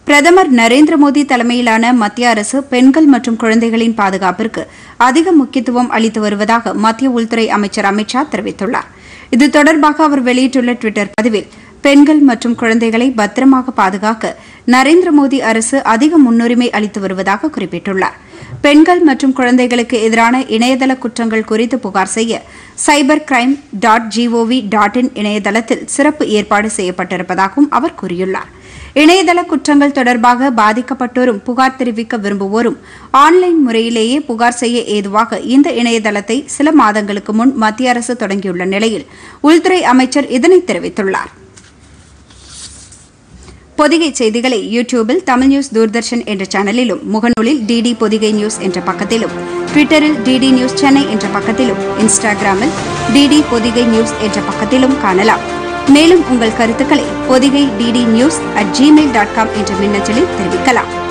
பிரதமர் நரேந்திர மோடி தலைமையிலான மத்திய அரசு பெண்கள் மற்றும் குழந்தைகளின் பாதுகாப்பிற்கு அதிக முக்கியத்துவம் அளித்து வருவதாக மத்திய உள்துறை அமைச்சர் அமித் ஷா தெரிவித்துள்ளார் இது தொடர்பாக அவர் வெளியிட்டுள்ள டுவிட்டர் பதிவில் பெண்கள் மற்றும் குழந்தைகளை பத்திரமாக பாதுகாக்க நரேந்திர மோடி அரசு அதிக முன்னுரிமை அளித்து வருவதாக குறிப்பிட்டுள்ளார் பெண்கள் மற்றும் குழந்தைகளுக்கு எதிரான இணையதள குற்றங்கள் குறித்து புகார் செய்ய cyber crime dot G O V dot in இணையதளத்தில் சிறப்பு ஏற்பாடு செய்யப்பட்டிருப்பதாகவும் அவர் கூறியுள்ளார் இணையதள குற்றங்கள் தொடர்பாக பாதிக்கப்பட்டோரும் புகார் தெரிவிக்க விரும்புவோரும் ஆன்லைன் முறையிலேயே புகார் செய்ய ஏதுவாக இந்த இணையதளத்தை சில மாதங்களுக்கு முன் மத்திய அரசு தொடங்கியுள்ள நிலையில் உள்துறை அமைச்சர் இதனை தெரிவித்துள்ளார் பொதிகை செய்திகளை யூடியூபில் தமிழ் நியூஸ் தூர்தர்ஷன் என்ற சேனலிலும் முகநூலில் டிடி பொதிகை நியூஸ் என்ற பக்கத்திலும் ட்விட்டரில் டிடி நியூஸ் சென்னை என்ற பக்கத்திலும் இன்ஸ்டாகிராமில் டிடி பொதிகை நியூஸ் என்ற பக்கத்திலும் காணலாம் மேலும் உங்கள் கருத்துக்களை Podhigai DD news at gmail dot com என்ற மின்னஞ்சலில் தெரிவிக்கலாம்